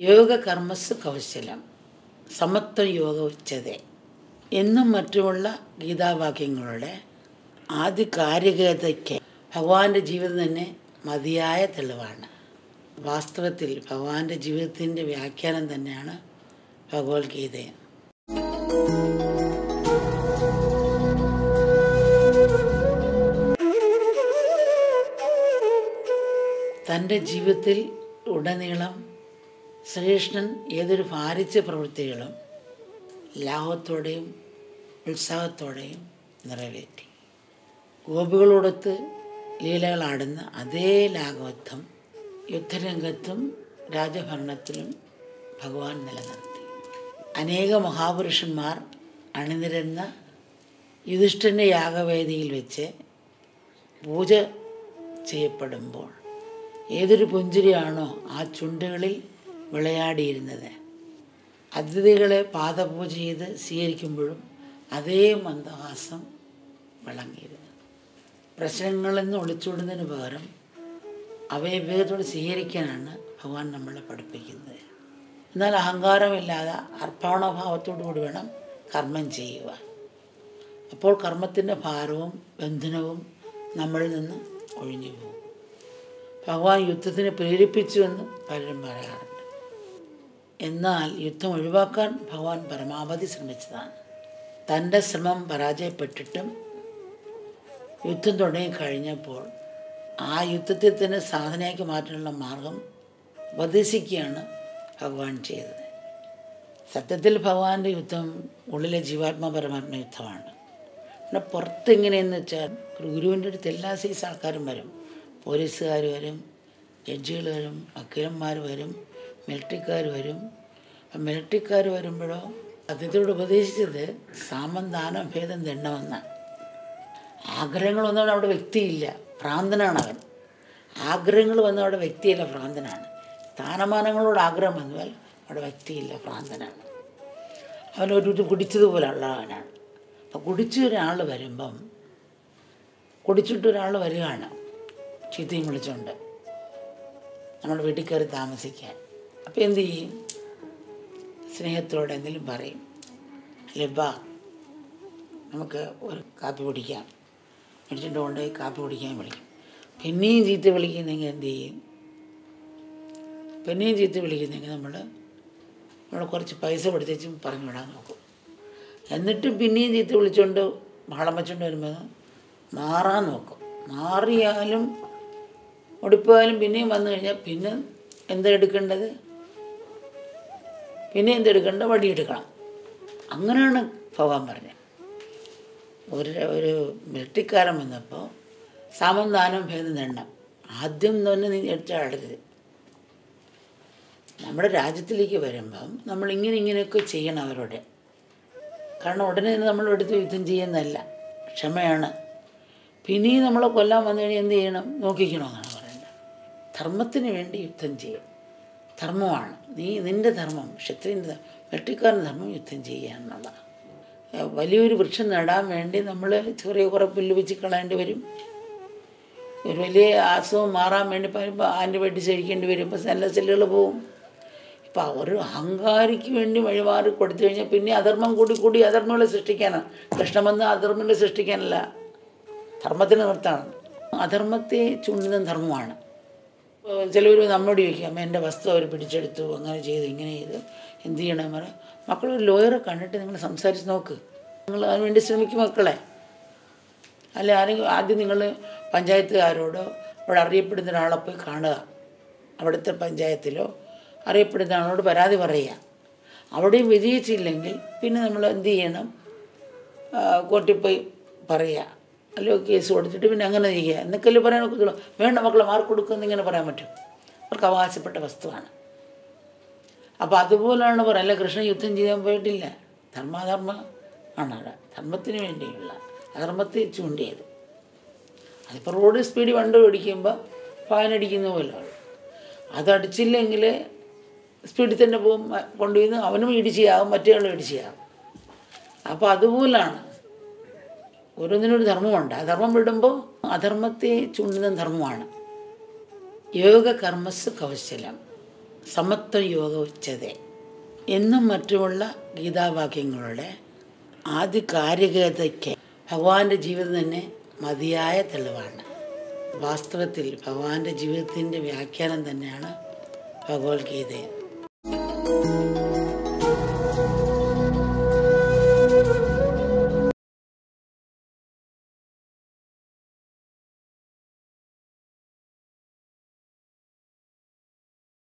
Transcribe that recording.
യോഗ കർമ്മസ് കൗശലം സമത്വ യോഗ ഉച്ചതേ എന്നും മറ്റുമുള്ള ഗീതാവാക്യങ്ങളുടെ ആദ്യ കാര്യകതയ്ക്ക് ഭഗവാന്റെ ജീവിതം തന്നെ മതിയായ തെളിവാണ് വാസ്തവത്തിൽ ഭഗവാന്റെ ജീവിതത്തിൻ്റെ വ്യാഖ്യാനം തന്നെയാണ് ഭഗവത്ഗീതയും തൻ്റെ ജീവിതത്തിൽ ഉടനീളം ശ്രീകൃഷ്ണൻ ഏതൊരു ഭാരിച്ച പ്രവൃത്തികളും ലാഭത്തോടെയും ഉത്സാഹത്തോടെയും നിറവേറ്റി ഗോപികളോടൊത്ത് ലീലകളാടുന്ന അതേ ലാഘവത്വം യുദ്ധരംഗത്തും രാജഭരണത്തിലും ഭഗവാൻ നിലനിർത്തി അനേക മഹാപുരുഷന്മാർ അണിനിരന്ന യുധിഷ്ഠിരൻ്റെ യാഗവേദിയിൽ വെച്ച് പൂജ ചെയ്യപ്പെടുമ്പോൾ ഏതൊരു പുഞ്ചിരിയാണോ ആ ചുണ്ടുകളിൽ വിളയാടിയിരുന്നത് അതിഥികളെ പാദപൂജ ചെയ്ത് സ്വീകരിക്കുമ്പോഴും അതേ മന്ദഹാസം വിളങ്ങിയിരുന്നു പ്രശ്നങ്ങളിൽ നിന്ന് ഒളിച്ചോടുന്നതിന് പകരം അവയെ വിവേകത്തോടെ സ്വീകരിക്കാനാണ് ഭഗവാൻ നമ്മളെ പഠിപ്പിക്കുന്നത് എന്നാൽ അഹങ്കാരമില്ലാതെ അർപ്പണഭാവത്തോടു കൂടി വേണം കർമ്മം ചെയ്യുവാൻ അപ്പോൾ കർമ്മത്തിൻ്റെ ഭാരവും ബന്ധനവും നമ്മളിൽ നിന്ന് ഒഴിഞ്ഞു പോകും ഭഗവാൻ യുദ്ധത്തിന് പ്രേരിപ്പിച്ചുവെന്ന് പലരും പറയാറുണ്ട് എന്നാൽ യുദ്ധം ഒഴിവാക്കാൻ ഭഗവാൻ പരമാവധി ശ്രമിച്ചതാണ് തൻ്റെ ശ്രമം പരാജയപ്പെട്ടിട്ടും യുദ്ധം തുടങ്ങിക്കഴിഞ്ഞപ്പോൾ ആ യുദ്ധത്തെ തന്നെ സാധനയാക്കി മാറ്റാനുള്ള മാർഗം ഉപദേശിക്കുകയാണ് ഭഗവാൻ ചെയ്തത് സത്യത്തിൽ ഭഗവാന്റെ യുദ്ധം ഉള്ളിലെ ജീവാത്മ പരമാത്മ യുദ്ധമാണ് പിന്നെ പുറത്ത് എങ്ങനെയെന്ന് വെച്ചാൽ ഒരു ഗുരുവിൻ്റെ അടുത്ത് എല്ലാ സൈസ് ആൾക്കാരും വരും പോലീസുകാർ വരും ജഡ്ജികൾ വരും വക്കീലന്മാർ വരും മിലിറ്ററിക്കാർ വരും അപ്പം മിലിറ്ററിക്കാർ വരുമ്പോഴോ അദ്ദേഹത്തോട് ഉപദേശിച്ചത് സാമം ദാനം ഭേദം ദണ്ഡമെന്നാണ് ആഗ്രഹങ്ങളൊന്നും അവിടെ വ്യക്തിയില്ല ഭ്രാന്തനാണ് അവൻ ആഗ്രഹങ്ങൾ വന്ന അവിടെ വ്യക്തിയല്ല ഭ്രാന്തനാണ് സ്ഥാനമാനങ്ങളോട് ആഗ്രഹം വന്നാൽ അവിടെ വ്യക്തിയില്ല ഭ്രാന്തനാണ് അവൻ ഒരു കുടിച്ചതുപോലുള്ള അവനാണ് അപ്പം കുടിച്ച ഒരാൾ വരുമ്പം കുടിച്ചിട്ട് ഒരാൾ വരികയാണ് ചീത്തയും വിളിച്ചുകൊണ്ട് നമ്മുടെ വീട്ടിൽ കയറി താമസിക്കാൻ അപ്പോൾ എന്ത് ചെയ്യും സ്നേഹത്തോടെ എന്തെങ്കിലും പറയും ലബ നമുക്ക് ഒരു കാപ്പി കുടിക്കാം മേടിച്ചിട്ട് കൊണ്ടുപോയി കാപ്പി കുടിക്കാൻ വിളിക്കും പിന്നെയും ചീത്ത വിളിക്കുന്നെങ്കിൽ എന്ത് ചെയ്യും പിന്നെയും ചീത്ത വിളിക്കുന്നെങ്കിൽ നമ്മൾ നമ്മൾ കുറച്ച് പൈസ കൊടുത്തേച്ചും പറഞ്ഞു വിടാൻ നോക്കും എന്നിട്ട് പിന്നെയും ചീത്ത വിളിച്ചുകൊണ്ട് ബഹളം വെച്ചുകൊണ്ട് വരുമ്പോൾ മാറാൻ നോക്കും മാറിയാലും ഒടിപ്പോയാലും പിന്നെയും വന്നു കഴിഞ്ഞാൽ പിന്നെ എന്താ എടുക്കേണ്ടത് പിന്നെ എന്തെടുക്കേണ്ടത് വടിയെടുക്കണം അങ്ങനെയാണ് ഭഗവാൻ പറഞ്ഞത് ഒരു ഒരു മിലിറ്ററിക്കാരൻ വന്നപ്പോൾ സമം ദാനം ഭേദം ദണ്ഡം ആദ്യം തന്നെ നീ എടുത്താടരുത് നമ്മുടെ രാജ്യത്തിലേക്ക് വരുമ്പം നമ്മൾ ഇങ്ങനെ ഇങ്ങനെയൊക്കെ ചെയ്യണം അവരോട് കാരണം ഉടനെ തന്നെ നമ്മൾ എടുത്ത് യുദ്ധം ചെയ്യുന്നതല്ല ക്ഷമയാണ് പിന്നെയും നമ്മളെ കൊല്ലാൻ വന്നു കഴിഞ്ഞാൽ എന്ത് ചെയ്യണം നോക്കിക്കണമെന്നാണ് പറയുന്നത് ധർമ്മത്തിന് വേണ്ടി യുദ്ധം ചെയ്യും ധർമ്മമാണ് നീ നിൻ്റെ ധർമ്മം ക്ഷത്രിയൻ്റെ വെട്ടിക്കാരൻ്റെ ധർമ്മം യുദ്ധം ചെയ്യുക എന്നുള്ളതാണ് വലിയൊരു വൃക്ഷം നടാൻ വേണ്ടി നമ്മൾ ചെറിയ കുറേ പുല്ല് വെച്ച് കളയേണ്ടി വരും ഒരു വലിയ അസുഖം മാറാൻ വേണ്ടി പറയുമ്പോൾ ആൻറ്റിബയോട്ടിക്സ് കഴിക്കേണ്ടി വരും ഇപ്പോൾ നല്ല സെല്ലുകൾ പോവും ഇപ്പം ഒരു അഹങ്കാരിക്ക് വേണ്ടി വഴിമാറി കൊടുത്തു കഴിഞ്ഞാൽ പിന്നെ അധർമ്മം കൂടി കൂടി അധർമ്മങ്ങളെ സൃഷ്ടിക്കാനാണ് കൃഷ്ണമെന്ന് അധർമ്മങ്ങളെ സൃഷ്ടിക്കാനല്ല ധർമ്മത്തിന് നിർത്താണ് അധർമ്മത്തെ ചൂണ്ടുന്ന ധർമ്മമാണ് ചിലവർ നമ്മോട് ചോദിക്കാം എൻ്റെ വസ്തു അവർ പിടിച്ചെടുത്തു അങ്ങനെ ചെയ്തു ഇങ്ങനെ ചെയ്തു എന്ത് ചെയ്യണം പറയാം മക്കളൊരു ലോയറെ കണ്ടിട്ട് നിങ്ങൾ സംസാരിച്ച് നോക്ക് നിങ്ങൾ അതിനുവേണ്ടി ശ്രമിക്കും മക്കളെ അല്ല ആരെങ്കിലും ആദ്യം നിങ്ങൾ പഞ്ചായത്തുകാരോടോ അവിടെ അറിയപ്പെടുന്ന ഒരാളെ പോയി കാണുക അവിടുത്തെ പഞ്ചായത്തിലോ അറിയപ്പെടുന്ന ആളോട് പരാതി പറയുക അവിടെയും വിജയിച്ചില്ലെങ്കിൽ പിന്നെ നമ്മൾ എന്ത് ചെയ്യണം കോർട്ടിൽ പോയി പറയുക അല്ലോ കേസ് കൊടുത്തിട്ട് പിന്നെ അങ്ങനെ ചെയ്യുക എന്നൊക്കെയല്ലേ പറയാൻ ഒക്കത്തുള്ളൂ വേണ്ട മക്കളെ മാർക്ക് കൊടുക്കുമെന്ന് ഇങ്ങനെ പറയാൻ പറ്റും അവർക്ക് അവകാശപ്പെട്ട വസ്തുവാണ് അപ്പോൾ അതുപോലെയാണ് പറയുക അല്ല കൃഷ്ണൻ യുദ്ധം ചെയ്യാൻ പോയിട്ടില്ല ധർമാധർമ്മ ആണ് അവിടെ ധർമ്മത്തിന് വേണ്ടിയുള്ള അധർമ്മത്തെ ചൂണ്ടിയത് അതിപ്പോൾ റോഡ് സ്പീഡ് വണ്ടി ഓടിക്കുമ്പോൾ ഫൈൻ അടിക്കുന്ന പോലെ അതടിച്ചില്ലെങ്കിൽ സ്പീഡിൽ തന്നെ പോകും കൊണ്ടുപോയി അവനും ഇടിച്ചാകും മറ്റേ ആളും ഇടിച്ചാകും അപ്പോൾ അതുപോലാണ് ഓരോന്നിനൊരു ധർമ്മമുണ്ട് ആ ധർമ്മം വിടുമ്പോൾ അധർമ്മത്തെ ചൂണ്ടുന്ന ധർമ്മമാണ് യോഗ കർമ്മസ് കൗശലം സമത്വം യോഗ ഉച്ചതേ എന്നും മറ്റുമുള്ള ഗീതാവാക്യങ്ങളുടെ ആധികാരികതയ്ക്ക് ഭഗവാന്റെ ജീവിതം തന്നെ മതിയായ തെളിവാണ് വാസ്തവത്തിൽ ഭഗവാന്റെ ജീവിതത്തിൻ്റെ വ്യാഖ്യാനം തന്നെയാണ് ഭഗവത്ഗീത